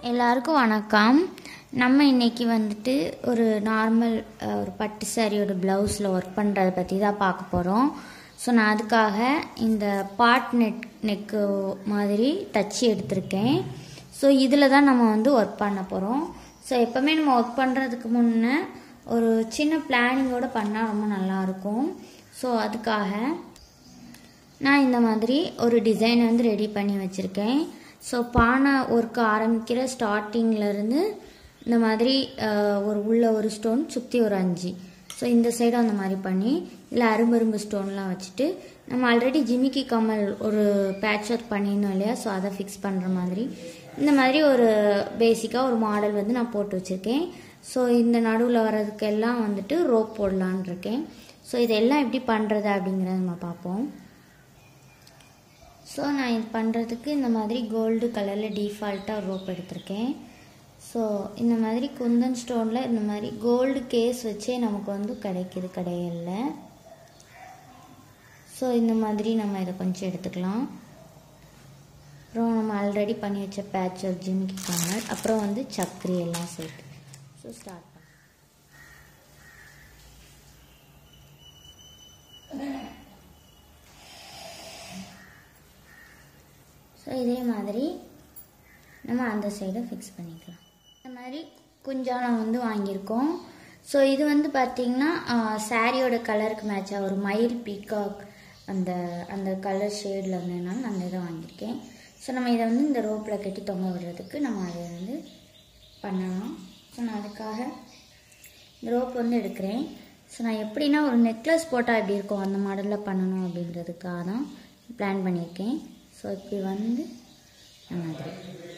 எல்லாருக்கும் வணக்கம் நம்ம இன்னைக்கு வந்துட்டு ஒரு நார்மல் அஹ், ஒரு பட்டு சாரியோட ப்ளவுஸில் ஒர்க் பண்ணுறதை பற்றி தான் பார்க்க போகிறோம் ஸோ நான் அதுக்காக இந்த பாட் நெக் நெக்கு மாதிரி தச்சு எடுத்திருக்கேன் ஸோ இதில் தான் நம்ம வந்து ஒர்க் பண்ண போகிறோம் ஸோ எப்போவுமே நம்ம ஒர்க் பண்ணுறதுக்கு முன்னே ஒரு சின்ன பிளானிங்கோடு பண்ணால் ரொம்ப நல்லாயிருக்கும் ஸோ அதுக்காக நான் இந்த மாதிரி ஒரு டிசைன் வந்து ரெடி பண்ணி வச்சுருக்கேன் ஸோ பானை ஒர்க் ஆரம்பிக்கிற ஸ்டார்டிங்லேருந்து இந்த மாதிரி அஹ், ஒரு உள்ள ஒரு ஸ்டோன் சுற்றி ஒரு அஞ்சு ஸோ இந்த சைடும் அந்த மாதிரி பண்ணி இல்லை அரும்பரும்பு ஸ்டோன்லாம் வச்சுட்டு நம்ம ஆல்ரெடி ஜிமிக்கி கமல் ஒரு பேட்ச் ஒர்க் பண்ணியிருந்தோம் இல்லையா ஸோ அதை ஃபிக்ஸ் பண்ணுற மாதிரி இந்த மாதிரி ஒரு பேசிக்காக ஒரு மாடல் வந்து நான் போட்டு வச்சுருக்கேன் ஸோ இந்த நடுவில் வர்றதுக்கெல்லாம் வந்துட்டு ரோப் போடலான்னு இருக்கேன் ஸோ இதெல்லாம் எப்படி பண்ணுறது அப்படிங்கிறத நம்ம பார்ப்போம் ஸோ நான் இது பண்ணுறதுக்கு இந்த மாதிரி கோல்டு கலரில் டிஃபால்ட்டாக ரோப் எடுத்திருக்கேன் ஸோ இந்த மாதிரி குந்தன் ஸ்டோனில் இந்த மாதிரி கோல்டு கேஸ் வச்சே நமக்கு வந்து கிடைக்கிது கடைகளில் ஸோ இந்த மாதிரி நம்ம இதை கொஞ்சம் எடுத்துக்கலாம் அப்புறம் நம்ம ஆல்ரெடி பண்ணி வச்ச பேட்ச் ஒரு ஜிமிக்கி கமல் அப்புறம் வந்து சக்கரி எல்லாம் சேர்த்து ஸோ ஸ்டார்ட் பண்ணலாம் ஸோ இதே மாதிரி நம்ம அந்த சைடை ஃபிக்ஸ் பண்ணிக்கலாம் இந்த மாதிரி குஞ்சாலம் வந்து வாங்கியிருக்கோம் ஸோ இது வந்து பார்த்திங்கன்னா சாரியோட கலருக்கு மேட்சாக ஒரு மயில் பீகாக் அந்த அந்த கலர் ஷேடில் வந்ததுனால நான் அந்த இதை வாங்கியிருக்கேன் ஸோ நம்ம இதை வந்து இந்த ரோப்பில் கட்டி தொங்க விடுறதுக்கு நம்ம அதை வந்து பண்ணலாம் ஸோ நான் அதுக்காக இந்த ரோப் வந்து எடுக்கிறேன் ஸோ நான் எப்படின்னா ஒரு நெக்லஸ் போட்டால் எப்படி இருக்கும் அந்த மாடலில் பண்ணணும் அப்படின்றதுக்காக தான் பிளான் பண்ணியிருக்கேன் ஸோ இப்படி வந்து இந்த மாதிரி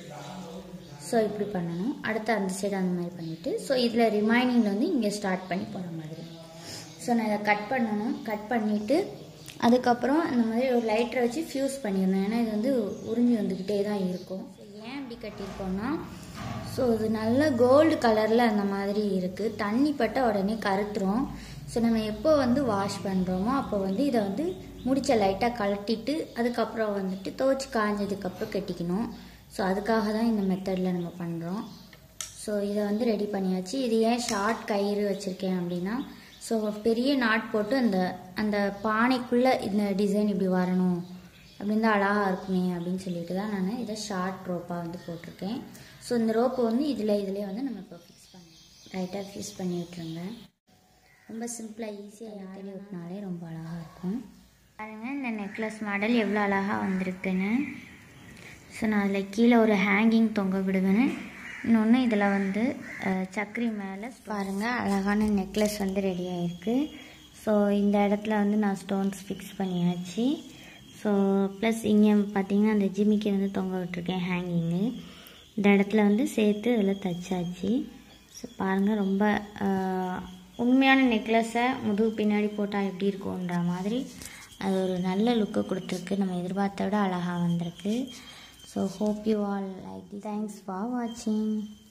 ஸோ இப்படி பண்ணணும் அடுத்து அந்த சைடு அந்த மாதிரி பண்ணிவிட்டு ஸோ இதில் ரிமைனிங்கில் வந்து இங்கே ஸ்டார்ட் பண்ணி போகிற மாதிரி ஸோ நான் இதை கட் பண்ணணும் கட் பண்ணிவிட்டு அதுக்கப்புறம் இந்த மாதிரி ஒரு லைட்டரை வச்சு ஃப்யூஸ் பண்ணிடணும் ஏன்னா இது வந்து உறிஞ்சி வந்துக்கிட்டே தான் இருக்கும் ஸோ ஏன் இப்படி கட்டியிருக்கோன்னா ஸோ இது நல்ல கோல்டு கலரில் அந்த மாதிரி இருக்குது தண்ணி பட்ட உடனே கருத்துரும் ஸோ நம்ம எப்போ வந்து வாஷ் பண்ணுறோமோ அப்போ வந்து இதை வந்து முடிச்ச லைட்டாக கழட்டிட்டு அதுக்கப்புறம் வந்துட்டு துவச்சி காஞ்சதுக்கப்புறம் கட்டிக்கணும் ஸோ அதுக்காக தான் இந்த மெத்தடில் நம்ம பண்ணுறோம் ஸோ இதை வந்து ரெடி பண்ணியாச்சு இது ஏன் ஷார்ட் கயிறு வச்சுருக்கேன் அப்படின்னா ஸோ பெரிய நாட் போட்டு அந்த அந்த பானைக்குள்ளே இந்த டிசைன் இப்படி வரணும் அப்படின்னு தான் அழகாக இருக்குமே அப்படின்னு சொல்லிட்டு தான் நான் இதை ஷார்ட் ரோப்பாக வந்து போட்டிருக்கேன் ஸோ இந்த ரோப்பு வந்து இதில் இதிலே வந்து நம்ம இப்போ ஃபிக்ஸ் பண்ணலாம் ரைட்டாக ஃபிக்ஸ் பண்ணி விட்டுருங்க ரொம்ப சிம்பிளாக ஈஸியாக யாரையும் விட்டினாலே ரொம்ப அழகாக இருக்கும் பாருங்கள் இந்த நெக்லஸ் மாடல் எவ்வளோ அழகாக வந்திருக்குன்னு ஸோ நான் அதில் கீழே ஒரு ஹேங்கிங் தொங்க விடுவேன் இன்னொன்று இதில் வந்து அஹ், சக்கரி மேலே பாருங்கள் அழகான நெக்லஸ் வந்து ரெடி ஆகிருக்கு ஸோ இந்த இடத்துல வந்து நான் ஸ்டோன்ஸ் ஃபிக்ஸ் பண்ணியாச்சு ஸோ ப்ளஸ் இங்கே பார்த்தீங்கன்னா அந்த ஜிமிக்கி வந்து தொங்க விட்டுருக்கேன் ஹேங்கிங்கு இந்த இடத்துல வந்து சேர்த்து இதில் தச்சாச்சு ஸோ பாருங்கள் ரொம்ப அஹ், உண்மையான நெக்லஸை முதுகு பின்னாடி போட்டால் எப்படி இருக்கும்ன்ற மாதிரி அது ஒரு நல்ல லுக்கை கொடுத்துருக்கு நம்ம எதிர்பார்த்த விட அழகாக வந்திருக்கு so hope you all like thanks for வாட்சிங்